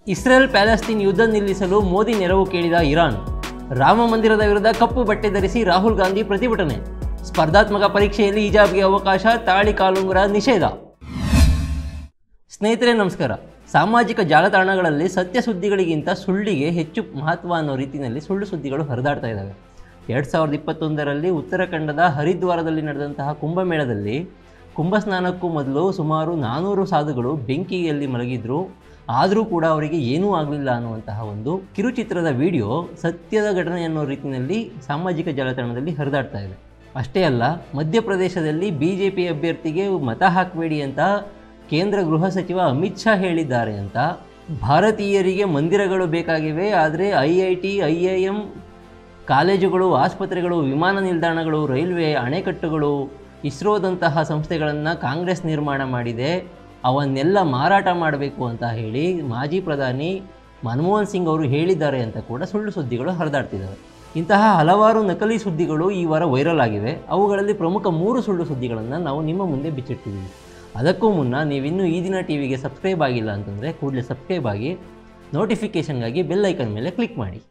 Israel Palestine ಯುದ್ಧ ನಿಲ್ಲಿಸಲು ಮೋದಿ ನೆರವು ಕೇಳಿದ ಇರಾನ್ ರಾಮ ಮಂದಿರದ ವಿರುದ್ಧ ಕಪ್ಪು ಬಟ್ಟೆ ಧರಿಸಿ ರಾಹುಲ್ ಗಾಂಧಿ ಪ್ರತಿಭಟನೆ ಸ್ಪರ್ಧಾತ್ಮಕ ಪರೀಕ್ಷೆಯಲ್ಲಿ ಹಿಜಾಬ್ಗೆ ಅವಕಾಶ ತಾಳಿ ಕಾಲುಂಗುರ ನಿಷೇಧ ಸ್ನೇಹಿತರೆ ನಮಸ್ಕಾರ ಸಾಮಾಜಿಕ ಜಾಲತಾಣಗಳಲ್ಲಿ ಸತ್ಯ ಸುದ್ದಿಗಳಿಗಿಂತ ಸುಳ್ಳಿಗೆ ಹೆಚ್ಚು ಮಹತ್ವ ಅನ್ನೋ ರೀತಿಯಲ್ಲಿ ಸುಳ್ಳು ಸುದ್ದಿಗಳು ಹರಿದಾಡ್ತಾ ಇದ್ದಾವೆ ಎರಡು ಸಾವಿರದ ಇಪ್ಪತ್ತೊಂದರಲ್ಲಿ ಉತ್ತರಾಖಂಡದ ಹರಿದ್ವಾರದಲ್ಲಿ ನಡೆದಂತಹ ಕುಂಭಮೇಳದಲ್ಲಿ ಕುಂಭ ಸ್ನಾನಕ್ಕೂ ಮೊದಲು ಸುಮಾರು ನಾನ್ನೂರು ಸಾಧುಗಳು ಬೆಂಕಿಯಲ್ಲಿ ಮಲಗಿದ್ರು ಆದರೂ ಕೂಡ ಅವರಿಗೆ ಏನೂ ಆಗಲಿಲ್ಲ ಅನ್ನುವಂತಹ ಒಂದು ಕಿರುಚಿತ್ರದ ವಿಡಿಯೋ ಸತ್ಯದ ಘಟನೆ ಅನ್ನೋ ರೀತಿಯಲ್ಲಿ ಸಾಮಾಜಿಕ ಜಾಲತಾಣದಲ್ಲಿ ಹರಿದಾಡ್ತಾ ಇದೆ ಅಷ್ಟೇ ಅಲ್ಲ ಮಧ್ಯಪ್ರದೇಶದಲ್ಲಿ ಬಿ ಜೆ ಪಿ ಅಭ್ಯರ್ಥಿಗೆ ಮತ ಹಾಕಬೇಡಿ ಅಂತ ಕೇಂದ್ರ ಗೃಹ ಸಚಿವ ಅಮಿತ್ ಶಾ ಹೇಳಿದ್ದಾರೆ ಅಂತ ಭಾರತೀಯರಿಗೆ ಮಂದಿರಗಳು ಬೇಕಾಗಿವೆ ಆದರೆ I I T I I M ಕಾಲೇಜುಗಳು ಆಸ್ಪತ್ರೆಗಳು ವಿಮಾನ ನಿಲ್ದಾಣಗಳು ರೈಲ್ವೆ ಅಣೆಕಟ್ಟುಗಳು ಇಸ್ರೋದಂತಹ ಸಂಸ್ಥೆಗಳನ್ನು ಕಾಂಗ್ರೆಸ್ ನಿರ್ಮಾಣ ಮಾಡಿದೆ ಅವನ್ನೆಲ್ಲ ಮಾರಾಟ ಮಾಡಬೇಕು ಅಂತ ಹೇಳಿ ಮಾಜಿ ಪ್ರಧಾನಿ ಮನಮೋಹನ್ ಸಿಂಗ್ ಅವರು ಹೇಳಿದ್ದಾರೆ ಅಂತ ಕೂಡ ಸುಳ್ಳು ಸುದ್ದಿಗಳು ಹರಿದಾಡ್ತಿದ್ದಾವೆ ಇಂತಹ ಹಲವಾರು ನಕಲಿ ಸುದ್ದಿಗಳು ಈ ವಾರ ವೈರಲ್ ಆಗಿವೆ ಅವುಗಳಲ್ಲಿ ಪ್ರಮುಖ ಮೂರು ಸುಳ್ಳು ಸುದ್ದಿಗಳನ್ನು ನಾವು ನಿಮ್ಮ ಮುಂದೆ ಬಿಚ್ಚಿಟ್ಟಿದ್ದೀವಿ ಅದಕ್ಕೂ ಮುನ್ನ ನೀವಿನ್ನೂ ಈ ದಿನ ಟಿ ವಿಗೆ ಸಬ್ಸ್ಕ್ರೈಬ್ ಆಗಿಲ್ಲ ಅಂತಂದರೆ ಕೂಡಲೇ ಸಬ್ಸ್ಕ್ರೈಬ್ ಆಗಿ ನೋಟಿಫಿಕೇಷನ್ಗಾಗಿ ಬೆಲ್ ಐಕನ್ ಮೇಲೆ ಕ್ಲಿಕ್ ಮಾಡಿ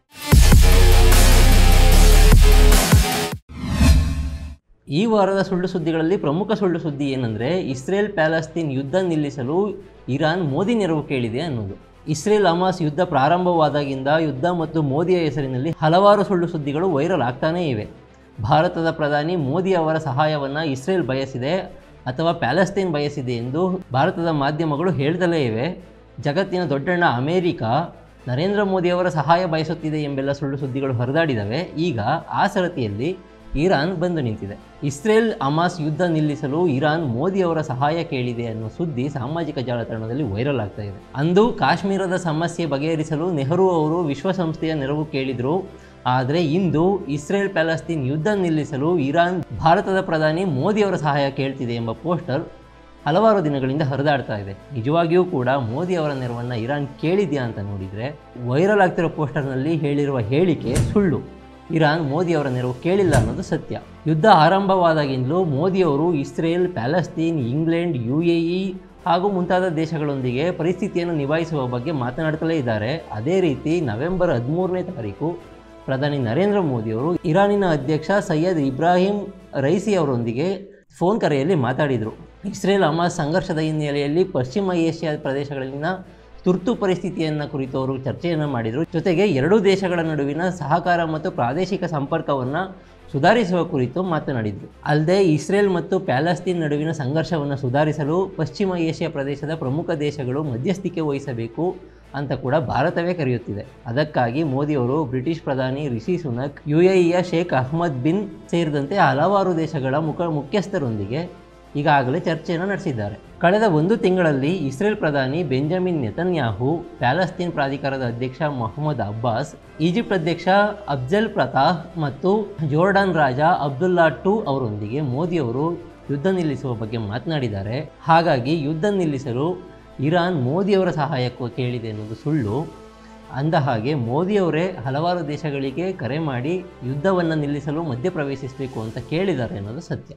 ಈ ವಾರದ ಸುಳ್ಳು ಸುದ್ದಿಗಳಲ್ಲಿ ಪ್ರಮುಖ ಸುಳ್ಳು ಸುದ್ದಿ ಏನಂದರೆ ಇಸ್ರೇಲ್ ಪ್ಯಾಲೆಸ್ತೀನ್ ಯುದ್ಧ ನಿಲ್ಲಿಸಲು ಇರಾನ್ ಮೋದಿ ನೆರವು ಕೇಳಿದೆ ಅನ್ನೋದು ಇಸ್ರೇಲ್ ಹಮಾಸ್ ಯುದ್ಧ ಪ್ರಾರಂಭವಾದಾಗಿಂದ ಯುದ್ಧ ಮತ್ತು ಮೋದಿಯ ಹೆಸರಿನಲ್ಲಿ ಹಲವಾರು ಸುಳ್ಳು ಸುದ್ದಿಗಳು ವೈರಲ್ ಆಗ್ತಾನೇ ಇವೆ ಭಾರತದ ಪ್ರಧಾನಿ ಮೋದಿ ಅವರ ಸಹಾಯವನ್ನು ಇಸ್ರೇಲ್ ಬಯಸಿದೆ ಅಥವಾ ಪ್ಯಾಲೆಸ್ತೀನ್ ಬಯಸಿದೆ ಎಂದು ಭಾರತದ ಮಾಧ್ಯಮಗಳು ಹೇಳ್ದಲೇ ಇವೆ ಜಗತ್ತಿನ ದೊಡ್ಡಣ್ಣ ಅಮೇರಿಕ ನರೇಂದ್ರ ಮೋದಿಯವರ ಸಹಾಯ ಬಯಸುತ್ತಿದೆ ಎಂಬೆಲ್ಲ ಸುಳ್ಳು ಸುದ್ದಿಗಳು ಹರಿದಾಡಿದವೆ ಈಗ ಆ ಸರತಿಯಲ್ಲಿ ಇರಾನ್ ಬಂದು ನಿಂತಿದೆ ಇಸ್ರೇಲ್ ಹಮಾಸ್ ಯುದ್ಧ ನಿಲ್ಲಿಸಲು ಇರಾನ್ ಮೋದಿ ಅವರ ಸಹಾಯ ಕೇಳಿದೆ ಅನ್ನೋ ಸುದ್ದಿ ಸಾಮಾಜಿಕ ಜಾಲತಾಣದಲ್ಲಿ ವೈರಲ್ ಆಗ್ತಾ ಇದೆ ಅಂದು ಕಾಶ್ಮೀರದ ಸಮಸ್ಯೆ ಬಗೆಹರಿಸಲು ನೆಹರು ಅವರು ವಿಶ್ವಸಂಸ್ಥೆಯ ನೆರವು ಕೇಳಿದರು ಆದರೆ ಇಂದು ಇಸ್ರೇಲ್ ಪ್ಯಾಲೆಸ್ತೀನ್ ಯುದ್ಧ ನಿಲ್ಲಿಸಲು ಇರಾನ್ ಭಾರತದ ಪ್ರಧಾನಿ ಮೋದಿ ಅವರ ಸಹಾಯ ಕೇಳ್ತಿದೆ ಎಂಬ ಪೋಸ್ಟರ್ ಹಲವಾರು ದಿನಗಳಿಂದ ಹರಿದಾಡ್ತಾ ಇದೆ ನಿಜವಾಗಿಯೂ ಕೂಡ ಮೋದಿ ಅವರ ನೆರವನ್ನು ಇರಾನ್ ಕೇಳಿದ್ಯಾ ಅಂತ ನೋಡಿದರೆ ವೈರಲ್ ಆಗ್ತಿರೋ ಪೋಸ್ಟರ್ನಲ್ಲಿ ಹೇಳಿರುವ ಹೇಳಿಕೆ ಸುಳ್ಳು ಇರಾನ್ ಮೋದಿ ಅವರ ನೆರವು ಕೇಳಿಲ್ಲ ಅನ್ನೋದು ಸತ್ಯ ಯುದ್ಧ ಆರಂಭವಾದಾಗಿಂದಲೂ ಮೋದಿಯವರು Israel Palestine England U A E ಹಾಗೂ ಮುಂತಾದ ದೇಶಗಳೊಂದಿಗೆ ಪರಿಸ್ಥಿತಿಯನ್ನು ನಿಭಾಯಿಸುವ ಬಗ್ಗೆ ಮಾತನಾಡ್ತಲೇ ಇದ್ದಾರೆ ಅದೇ ರೀತಿ ನವೆಂಬರ್ ಹದಿಮೂರನೇ ತಾರೀಕು ಪ್ರಧಾನಿ ನರೇಂದ್ರ ಮೋದಿಯವರು ಇರಾನಿನ ಅಧ್ಯಕ್ಷ ಸೈಯದ್ ಇಬ್ರಾಹಿಂ ರೈಸಿ ಅವರೊಂದಿಗೆ ಫೋನ್ ಕರೆಯಲ್ಲಿ ಮಾತಾಡಿದರು ಇಸ್ರೇಲ್ ಹಮಾಸ್ ಸಂಘರ್ಷದ ಹಿನ್ನೆಲೆಯಲ್ಲಿ ಪಶ್ಚಿಮ ಏಷ್ಯಾ ಪ್ರದೇಶಗಳಲ್ಲಿನ ತುರ್ತು ಪರಿಸ್ಥಿತಿಯನ್ನು ಕುರಿತು ಅವರು ಚರ್ಚೆಯನ್ನು ಮಾಡಿದರು ಜೊತೆಗೆ ಎರಡೂ ದೇಶಗಳ ನಡುವಿನ ಸಹಕಾರ ಮತ್ತು ಪ್ರಾದೇಶಿಕ ಸಂಪರ್ಕವನ್ನು ಸುಧಾರಿಸುವ ಕುರಿತು ಮಾತನಾಡಿದರು ಅಲ್ಲದೆ ಇಸ್ರೇಲ್ ಮತ್ತು ಪ್ಯಾಲೆಸ್ತೀನ್ ನಡುವಿನ ಸಂಘರ್ಷವನ್ನು ಸುಧಾರಿಸಲು ಪಶ್ಚಿಮ ಏಷ್ಯಾ ಪ್ರದೇಶದ ಪ್ರಮುಖ ದೇಶಗಳು ಮಧ್ಯಸ್ಥಿಕೆ ವಹಿಸಬೇಕು ಅಂತ ಕೂಡ ಭಾರತವೇ ಕರೆಯುತ್ತಿದೆ ಅದಕ್ಕಾಗಿ ಮೋದಿಯವರು ಬ್ರಿಟಿಷ್ ಪ್ರಧಾನಿ ರಿಷಿ ಸುನಕ್ ಯು ಎ ಇಯ ಶೇಖ್ ಅಹ್ಮದ್ ಬಿನ್ ಸೇರಿದಂತೆ ಹಲವಾರು ದೇಶಗಳ ಮುಖ ಮುಖ್ಯಸ್ಥರೊಂದಿಗೆ ಈಗಾಗಲೇ ಚರ್ಚೆಯನ್ನು ನಡೆಸಿದ್ದಾರೆ ಕಳೆದ ಒಂದು ತಿಂಗಳಲ್ಲಿ ಇಸ್ರೇಲ್ ಪ್ರಧಾನಿ ಬೆಂಜಮಿನ್ ನೆತನ್ಯಾಹು ಪ್ಯಾಲೆಸ್ತೀನ್ ಪ್ರಾಧಿಕಾರದ ಅಧ್ಯಕ್ಷ ಮೊಹಮ್ಮದ್ ಅಬ್ಬಾಸ್ ಈಜಿಪ್ಟ್ ಅಧ್ಯಕ್ಷ ಅಫ್ಜಲ್ ಪ್ರತಾಹ್ ಮತ್ತು ಜೋರ್ಡಾನ್ ರಾಜ ಅಬ್ದುಲ್ಲಾ ಟು ಅವರೊಂದಿಗೆ ಮೋದಿಯವರು ಯುದ್ಧ ನಿಲ್ಲಿಸುವ ಬಗ್ಗೆ ಮಾತನಾಡಿದ್ದಾರೆ ಹಾಗಾಗಿ ಯುದ್ಧ ನಿಲ್ಲಿಸಲು ಇರಾನ್ ಮೋದಿಯವರ ಸಹಾಯಕ್ಕೂ ಕೇಳಿದೆ ಅನ್ನೋದು ಸುಳ್ಳು ಅಂದ ಹಾಗೆ ಮೋದಿಯವರೇ ಹಲವಾರು ದೇಶಗಳಿಗೆ ಕರೆ ಮಾಡಿ ಯುದ್ಧವನ್ನು ನಿಲ್ಲಿಸಲು ಮಧ್ಯಪ್ರವೇಶಿಸಬೇಕು ಅಂತ ಕೇಳಿದ್ದಾರೆ ಅನ್ನೋದು ಸತ್ಯ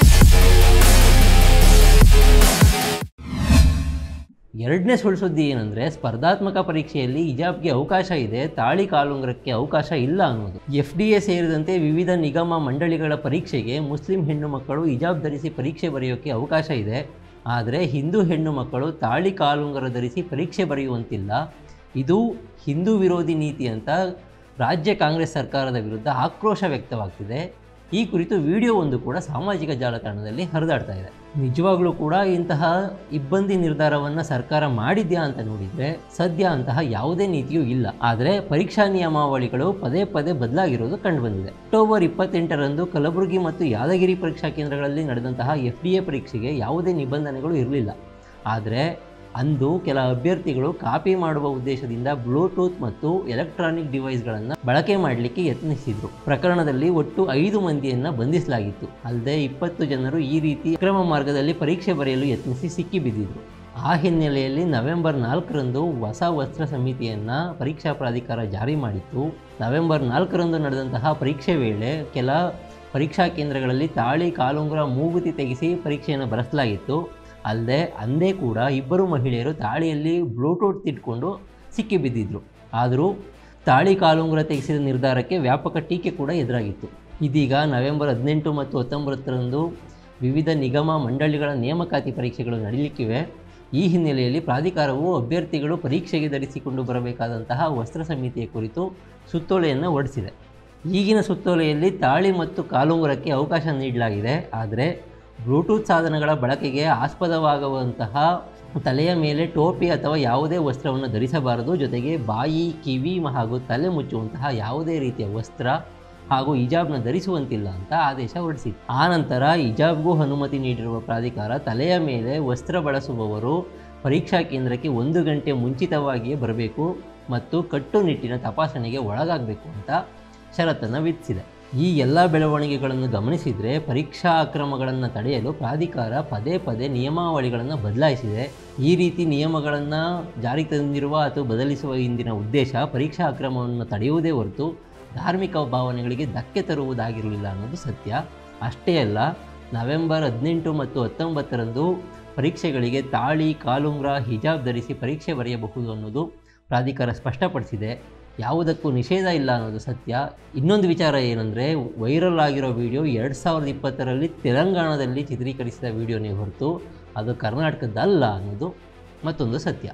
ಎರಡನೇ ಸುಳ್ಳು ಸುದ್ದಿ ಏನಂದರೆ ಸ್ಪರ್ಧಾತ್ಮಕ ಪರೀಕ್ಷೆಯಲ್ಲಿ ಹಿಜಾಬ್ಗೆ ಅವಕಾಶ ಇದೆ ತಾಳಿ ಕಾಲುಂಗರಕ್ಕೆ ಅವಕಾಶ ಇಲ್ಲ ಅನ್ನೋದು ಎಫ್ ಡಿ ಎ ಸೇರಿದಂತೆ ವಿವಿಧ ನಿಗಮ ಮಂಡಳಿಗಳ ಪರೀಕ್ಷೆಗೆ ಮುಸ್ಲಿಂ ಹೆಣ್ಣು ಮಕ್ಕಳು ಹಿಜಾಬ್ ಧರಿಸಿ ಪರೀಕ್ಷೆ ಬರೆಯೋಕ್ಕೆ ಅವಕಾಶ ಇದೆ ಆದರೆ ಹಿಂದೂ ಹೆಣ್ಣು ಮಕ್ಕಳು ತಾಳಿ ಕಾಲುಂಗರ ಧರಿಸಿ ಪರೀಕ್ಷೆ ಬರೆಯುವಂತಿಲ್ಲ ಇದು ಹಿಂದೂ ವಿರೋಧಿ ನೀತಿ ಅಂತ ರಾಜ್ಯ ಕಾಂಗ್ರೆಸ್ ಸರ್ಕಾರದ ವಿರುದ್ಧ ಆಕ್ರೋಶ ವ್ಯಕ್ತವಾಗ್ತಿದೆ ಈ ಕುರಿತು ವಿಡಿಯೋ ಒಂದು ಕೂಡ ಸಾಮಾಜಿಕ ಜಾಲತಾಣದಲ್ಲಿ ಹರಿದಾಡ್ತಾ ಇದೆ ನಿಜವಾಗ್ಲೂ ಕೂಡ ಇಂತಹ ಇಬ್ಬಂದಿ ನಿರ್ಧಾರವನ್ನು ಸರ್ಕಾರ ಮಾಡಿದ್ಯಾ ಅಂತ ನೋಡಿದರೆ ಸದ್ಯ ಅಂತಹ ಯಾವುದೇ ನೀತಿಯೂ ಇಲ್ಲ ಆದರೆ ಪರೀಕ್ಷಾ ನಿಯಮಾವಳಿಗಳು ಪದೇ ಪದೇ ಬದಲಾಗಿರೋದು ಕಂಡುಬಂದಿದೆ ಅಕ್ಟೋಬರ್ ಇಪ್ಪತ್ತೆಂಟರಂದು ಕಲಬುರಗಿ ಮತ್ತು ಯಾದಗಿರಿ ಪರೀಕ್ಷಾ ಕೇಂದ್ರಗಳಲ್ಲಿ ನಡೆದಂತಹ ಎಫ್ ಡಿ ಎ ಪರೀಕ್ಷೆಗೆ ಯಾವುದೇ ನಿಬಂಧನೆಗಳು ಇರಲಿಲ್ಲ ಆದರೆ ಅಂದು ಕೆಲ ಅಭ್ಯರ್ಥಿಗಳು ಕಾಪಿ ಮಾಡುವ ಉದ್ದೇಶದಿಂದ ಬ್ಲೂಟೂತ್ ಮತ್ತು ಎಲೆಕ್ಟ್ರಾನಿಕ್ ಡಿವೈಸ್ಗಳನ್ನು ಬಳಕೆ ಮಾಡಲಿಕ್ಕೆ ಯತ್ನಿಸಿದ್ರು ಪ್ರಕರಣದಲ್ಲಿ ಒಟ್ಟು ಐದು ಮಂದಿಯನ್ನು ಬಂಧಿಸಲಾಗಿತ್ತು ಅಲ್ಲದೆ ಇಪ್ಪತ್ತು ಜನರು ಈ ರೀತಿ ಅಕ್ರಮ ಮಾರ್ಗದಲ್ಲಿ ಪರೀಕ್ಷೆ ಬರೆಯಲು ಯತ್ನಿಸಿ ಸಿಕ್ಕಿಬಿದ್ದಿದ್ರು ಆ ಹಿನ್ನೆಲೆಯಲ್ಲಿ ನವೆಂಬರ್ ನಾಲ್ಕರಂದು ಹೊಸ ವಸ್ತ್ರ ಸಮಿತಿಯನ್ನು ಪರೀಕ್ಷಾ ಪ್ರಾಧಿಕಾರ ಜಾರಿ ಮಾಡಿತ್ತು ನವೆಂಬರ್ ನಾಲ್ಕರಂದು ನಡೆದಂತಹ ಪರೀಕ್ಷೆ ವೇಳೆ ಕೆಲ ಪರೀಕ್ಷಾ ಕೇಂದ್ರಗಳಲ್ಲಿ ತಾಳಿ ಕಾಲುಂಗುರ ಮೂಗುತಿ ತೆಗೆಸಿ ಪರೀಕ್ಷೆಯನ್ನು ಬರೆಸಲಾಗಿತ್ತು ಅಲ್ಲದೆ ಅಂದೇ ಕೂಡ ಇಬ್ಬರು ಮಹಿಳೆಯರು ತಾಳಿಯಲ್ಲಿ ಬ್ಲೂಟೂತ್ ಇಟ್ಕೊಂಡು ಸಿಕ್ಕಿಬಿದ್ದಿದ್ರು ಆದರೂ ತಾಳಿ ಕಾಲುಂಗುರ ತೆಗೆಸಿದ ನಿರ್ಧಾರಕ್ಕೆ ವ್ಯಾಪಕ ಟೀಕೆ ಕೂಡ ಎದುರಾಗಿತ್ತು ಇದೀಗ ನವೆಂಬರ್ ಹದಿನೆಂಟು ಮತ್ತು ಹತ್ತೊಂಬತ್ತರಂದು ವಿವಿಧ ನಿಗಮ ಮಂಡಳಿಗಳ ನೇಮಕಾತಿ ಪರೀಕ್ಷೆಗಳು ನಡೆಯಲಿಕ್ಕಿವೆ ಈ ಹಿನ್ನೆಲೆಯಲ್ಲಿ ಪ್ರಾಧಿಕಾರವು ಅಭ್ಯರ್ಥಿಗಳು ಪರೀಕ್ಷೆಗೆ ಧರಿಸಿಕೊಂಡು ಬರಬೇಕಾದಂತಹ ವಸ್ತ್ರ ಸಮಿತಿಯ ಕುರಿತು ಸುತ್ತೋಲೆಯನ್ನು ಹೊರಡಿಸಿದೆ ಈಗಿನ ಸುತ್ತೋಲೆಯಲ್ಲಿ ತಾಳಿ ಮತ್ತು ಕಾಲುಂಗುರಕ್ಕೆ ಅವಕಾಶ ನೀಡಲಾಗಿದೆ ಆದರೆ ಬ್ಲೂಟೂತ್ ಸಾಧನಗಳ ಬಳಕೆಗೆ ಆಸ್ಪದವಾಗುವಂತಹ ತಲೆಯ ಮೇಲೆ ಟೋಪಿ ಅಥವಾ ಯಾವುದೇ ವಸ್ತ್ರವನ್ನು ಧರಿಸಬಾರದು ಜೊತೆಗೆ ಬಾಯಿ ಕಿವಿ ಹಾಗೂ ತಲೆ ಮುಚ್ಚುವಂತಹ ಯಾವುದೇ ರೀತಿಯ ವಸ್ತ್ರ ಹಾಗೂ ಹಿಜಾಬ್ನ ಧರಿಸುವಂತಿಲ್ಲ ಅಂತ ಆದೇಶ ಹೊರಡಿಸಿತು ಆ ನಂತರ ಹಿಜಾಬ್ಗೂ ಅನುಮತಿ ನೀಡಿರುವ ಪ್ರಾಧಿಕಾರ ತಲೆಯ ಮೇಲೆ ವಸ್ತ್ರ ಬಳಸುವವರು ಪರೀಕ್ಷಾ ಕೇಂದ್ರಕ್ಕೆ ಒಂದು ಗಂಟೆ ಮುಂಚಿತವಾಗಿಯೇ ಬರಬೇಕು ಮತ್ತು ಕಟ್ಟುನಿಟ್ಟಿನ ತಪಾಸಣೆಗೆ ಒಳಗಾಗಬೇಕು ಅಂತ ಷರತ್ತನ್ನು ವಿಧಿಸಿದೆ ಈ ಎಲ್ಲ ಬೆಳವಣಿಗೆಗಳನ್ನು ಗಮನಿಸಿದರೆ ಪರೀಕ್ಷಾ ಅಕ್ರಮಗಳನ್ನು ತಡೆಯಲು ಪ್ರಾಧಿಕಾರ ಪದೇ ಪದೇ ನಿಯಮಾವಳಿಗಳನ್ನು ಬದಲಾಯಿಸಿದೆ ಈ ರೀತಿ ನಿಯಮಗಳನ್ನು ಜಾರಿಗೆ ತಂದಿರುವ ಅಥವಾ ಬದಲಿಸುವ ಹಿಂದಿನ ಉದ್ದೇಶ ಪರೀಕ್ಷಾ ಅಕ್ರಮವನ್ನು ತಡೆಯುವುದೇ ಹೊರತು ಧಾರ್ಮಿಕ ಭಾವನೆಗಳಿಗೆ ಧಕ್ಕೆ ತರುವುದಾಗಿರಲಿಲ್ಲ ಅನ್ನೋದು ಸತ್ಯ ಅಷ್ಟೇ ಅಲ್ಲ ನವೆಂಬರ್ ಹದಿನೆಂಟು ಮತ್ತು ಹತ್ತೊಂಬತ್ತರಂದು ಪರೀಕ್ಷೆಗಳಿಗೆ ತಾಳಿ ಕಾಲುಂಗ್ರ ಹಿಜಾಬ್ ಧರಿಸಿ ಪರೀಕ್ಷೆ ಬರೆಯಬಹುದು ಅನ್ನೋದು ಪ್ರಾಧಿಕಾರ ಸ್ಪಷ್ಟಪಡಿಸಿದೆ ಯಾವುದಕ್ಕೂ ನಿಷೇಧ ಇಲ್ಲ ಅನ್ನೋದು ಸತ್ಯ ಇನ್ನೊಂದು ವಿಚಾರ ಏನಂದರೆ ವೈರಲ್ ಆಗಿರೋ ವಿಡಿಯೋ ಎರಡು ಸಾವಿರದ ಇಪ್ಪತ್ತರಲ್ಲಿ ತೆಲಂಗಾಣದಲ್ಲಿ ಚಿತ್ರೀಕರಿಸಿದ ವಿಡಿಯೋನೇ ಹೊರತು ಅದು ಕರ್ನಾಟಕದ್ದಲ್ಲ ಅನ್ನೋದು ಮತ್ತೊಂದು ಸತ್ಯ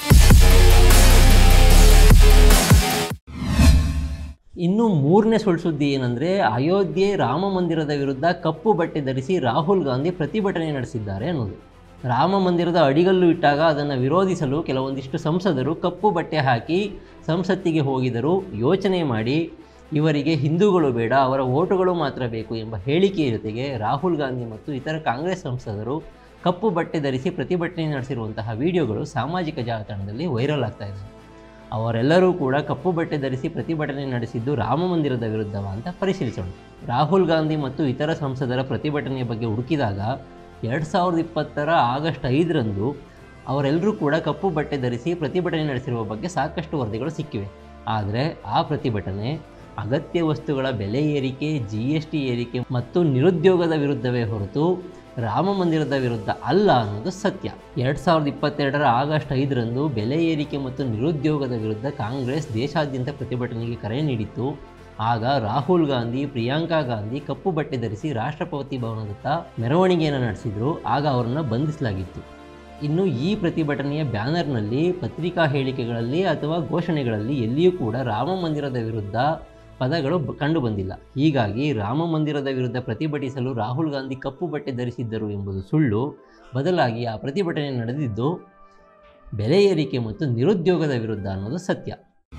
ಇನ್ನು ಮೂರನೇ ಸುಳ್ಳು ಸುದ್ದಿ ಏನಂದರೆ ಅಯೋಧ್ಯೆ ರಾಮ ಮಂದಿರದ ವಿರುದ್ಧ ಕಪ್ಪು ಬಟ್ಟೆ ಧರಿಸಿ ರಾಹುಲ್ ಗಾಂಧಿ ಪ್ರತಿಭಟನೆ ನಡೆಸಿದ್ದಾರೆ ಅನ್ನೋದು ರಾಮ ಮಂದಿರದ ಅಡಿಗಲ್ಲು ಇಟ್ಟಾಗ ಅದನ್ನು ವಿರೋಧಿಸಲು ಕೆಲವೊಂದಿಷ್ಟು ಸಂಸದರು ಕಪ್ಪು ಬಟ್ಟೆ ಹಾಕಿ ಸಂಸತ್ತಿಗೆ ಹೋಗಿದರು ಯೋಚನೆ ಮಾಡಿ ಇವರಿಗೆ ಹಿಂದೂಗಳು ಬೇಡ ಅವರ ಓಟುಗಳು ಮಾತ್ರ ಬೇಕು ಎಂಬ ಹೇಳಿಕೆಯ ಜೊತೆಗೆ ರಾಹುಲ್ ಗಾಂಧಿ ಮತ್ತು ಇತರ ಕಾಂಗ್ರೆಸ್ ಸಂಸದರು ಕಪ್ಪು ಬಟ್ಟೆ ಧರಿಸಿ ಪ್ರತಿಭಟನೆ ನಡೆಸಿರುವಂತಹ ವಿಡಿಯೋಗಳು ಸಾಮಾಜಿಕ ಜಾಲತಾಣದಲ್ಲಿ ವೈರಲ್ ಆಗ್ತಾ ಇದೆ ಅವರೆಲ್ಲರೂ ಕೂಡ ಕಪ್ಪು ಬಟ್ಟೆ ಧರಿಸಿ ಪ್ರತಿಭಟನೆ ನಡೆಸಿದ್ದು ರಾಮ ಮಂದಿರದ ವಿರುದ್ಧವ ಅಂತ ಪರಿಶೀಲಿಸೋಣ ರಾಹುಲ್ ಗಾಂಧಿ ಮತ್ತು ಇತರ ಸಂಸದರ ಪ್ರತಿಭಟನೆಯ ಬಗ್ಗೆ ಹುಡುಕಿದಾಗ ಎರಡು ಸಾವಿರದ ಇಪ್ಪತ್ತರ ಆಗಸ್ಟ್ ಐದರಂದು ಅವರೆಲ್ಲರೂ ಕೂಡ ಕಪ್ಪು ಬಟ್ಟೆ ಧರಿಸಿ ಪ್ರತಿಭಟನೆ ನಡೆಸಿರುವ ಬಗ್ಗೆ ಸಾಕಷ್ಟು ವರದಿಗಳು ಸಿಕ್ಕಿವೆ ಆದರೆ ಆ ಪ್ರತಿಭಟನೆ ಅಗತ್ಯ ವಸ್ತುಗಳ ಬೆಲೆ ಏರಿಕೆ ಜಿ ಎಸ್ ಟಿ ಏರಿಕೆ ಮತ್ತು ನಿರುದ್ಯೋಗದ ವಿರುದ್ಧವೇ ಹೊರತು ರಾಮ ಮಂದಿರದ ವಿರುದ್ಧ ಅಲ್ಲ ಅನ್ನೋದು ಸತ್ಯ ಎರಡು ಸಾವಿರದ ಇಪ್ಪತ್ತೆರಡರ ಆಗಸ್ಟ್ ಐದರಂದು ಬೆಲೆ ಏರಿಕೆ ಮತ್ತು ನಿರುದ್ಯೋಗದ ವಿರುದ್ಧ ಕಾಂಗ್ರೆಸ್ ದೇಶಾದ್ಯಂತ ಪ್ರತಿಭಟನೆಗೆ ಕರೆ ನೀಡಿತ್ತು ಆಗ ರಾಹುಲ್ ಗಾಂಧಿ ಪ್ರಿಯಾಂಕಾ ಗಾಂಧಿ ಕಪ್ಪು ಬಟ್ಟೆ ಧರಿಸಿ ರಾಷ್ಟ್ರಪತಿ ಭವನದತ್ತ ಮೆರವಣಿಗೆಯನ್ನು ನಡೆಸಿದ್ರು ಆಗ ಅವರನ್ನು ಬಂಧಿಸಲಾಗಿತ್ತು ಇನ್ನು ಈ ಪ್ರತಿಭಟನೆಯ ಬ್ಯಾನರ್ನಲ್ಲಿ ಪತ್ರಿಕಾ ಹೇಳಿಕೆಗಳಲ್ಲಿ ಅಥವಾ ಘೋಷಣೆಗಳಲ್ಲಿ ಎಲ್ಲಿಯೂ ಕೂಡ ರಾಮ ಮಂದಿರದ ವಿರುದ್ಧ ಪದಗಳು ಬ- ಕಂಡುಬಂದಿಲ್ಲ ಹೀಗಾಗಿ ರಾಮ ಮಂದಿರದ ವಿರುದ್ಧ ಪ್ರತಿಭಟಿಸಲು ರಾಹುಲ್ ಗಾಂಧಿ ಕಪ್ಪು ಬಟ್ಟೆ ಧರಿಸಿದ್ದರು ಎಂಬುದು ಸುಳ್ಳು ಬದಲಾಗಿ ಆ ಪ್ರತಿಭಟನೆ ನಡೆದಿದ್ದು ಬೆಲೆ ಏರಿಕೆ ಮತ್ತು ನಿರುದ್ಯೋಗದ ವಿರುದ್ಧ ಅನ್ನೋದು ಸತ್ಯ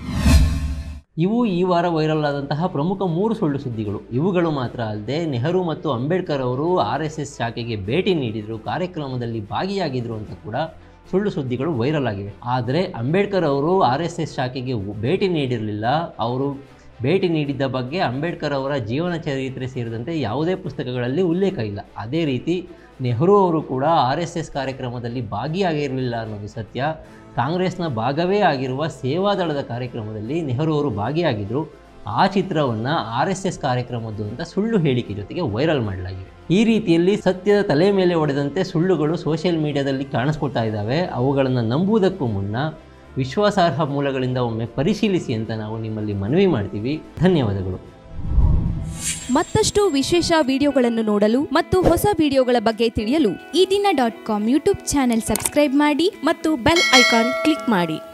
ಇವು ಈ ವಾರ ವೈರಲ್ ಆದಂತಹ ಪ್ರಮುಖ ಮೂರು ಸುಳ್ಳು ಸುದ್ದಿಗಳು ಇವುಗಳು ಮಾತ್ರ ಅಲ್ಲದೆ ನೆಹರು ಮತ್ತು ಅಂಬೇಡ್ಕರ್ ಅವರು ಆರ್ ಎಸ್ ಎಸ್ ಶಾಖೆಗೆ ಭೇಟಿ ನೀಡಿದರು ಕಾರ್ಯಕ್ರಮದಲ್ಲಿ ಭಾಗಿಯಾಗಿದ್ದರು ಅಂತ ಕೂಡ ಸುಳ್ಳು ಸುದ್ದಿಗಳು ವೈರಲ್ ಆಗಿವೆ ಆದರೆ ಅಂಬೇಡ್ಕರ್ ಅವರು ಆರ್ ಎಸ್ ಎಸ್ ಶಾಖೆಗೆ ಉ- ಭೇಟಿ ನೀಡಿರಲಿಲ್ಲ ಅವರು ಭೇಟಿ ನೀಡಿದ್ದ ಬಗ್ಗೆ ಅಂಬೇಡ್ಕರ್ ಅವರ ಜೀವನ ಚರಿತ್ರೆ ಸೇರಿದಂತೆ ಯಾವುದೇ ಪುಸ್ತಕಗಳಲ್ಲಿ ಉಲ್ಲೇಖ ಇಲ್ಲ ಅದೇ ರೀತಿ ನೆಹರು ಅವರು ಕೂಡ ಆರ್ ಎಸ್ ಎಸ್ ಕಾರ್ಯಕ್ರಮದಲ್ಲಿ ಭಾಗಿಯಾಗಿರಲಿಲ್ಲ ಅನ್ನೋದು ಸತ್ಯ ಕಾಂಗ್ರೆಸ್ನ ಭಾಗವೇ ಆಗಿರುವ ಸೇವಾದಳದ ಕಾರ್ಯಕ್ರಮದಲ್ಲಿ ನೆಹರು ಅವರು ಭಾಗಿಯಾಗಿದ್ದರು ಆ ಚಿತ್ರವನ್ನು ಆರ್ ಎಸ್ ಎಸ್ ಕಾರ್ಯಕ್ರಮದ್ದು ಅಂತ ಸುಳ್ಳು ಹೇಳಿಕೆ ಜೊತೆಗೆ ವೈರಲ್ ಮಾಡಲಾಗಿದೆ ಈ ರೀತಿಯಲ್ಲಿ ಸತ್ಯದ ತಲೆ ಮೇಲೆ ಹೊಡೆದಂತೆ ಸುಳ್ಳುಗಳು ಸೋಷಿಯಲ್ ಮೀಡಿಯಾದಲ್ಲಿ ಕಾಣಿಸ್ಕೊಳ್ತಾ ಇದ್ದಾವೆ ಅವುಗಳನ್ನು ನಂಬುವುದಕ್ಕೂ ಮುನ್ನ ವಿಶ್ವಾಸಾರ್ಹ ಮೂಲಗಳಿಂದ ಒಮ್ಮೆ ಪರಿಶೀಲಿಸಿ ಅಂತ ನಾವು ನಿಮ್ಮಲ್ಲಿ ಮನವಿ ಮಾಡ್ತೀವಿ ಧನ್ಯವಾದಗಳು ಮತ್ತಷ್ಟು ವಿಶೇಷ ವಿಡಿಯೋಗಳನ್ನು ನೋಡಲು ಮತ್ತು ಹೊಸ ವಿಡಿಯೋಗಳ ಬಗ್ಗೆ ತಿಳಿಯಲು Ee Dina dot com YouTube channel subscribe ಮಾಡಿ ಮತ್ತು ಬೆಲ್ ಐಕಾನ್ ಕ್ಲಿಕ್ ಮಾಡಿ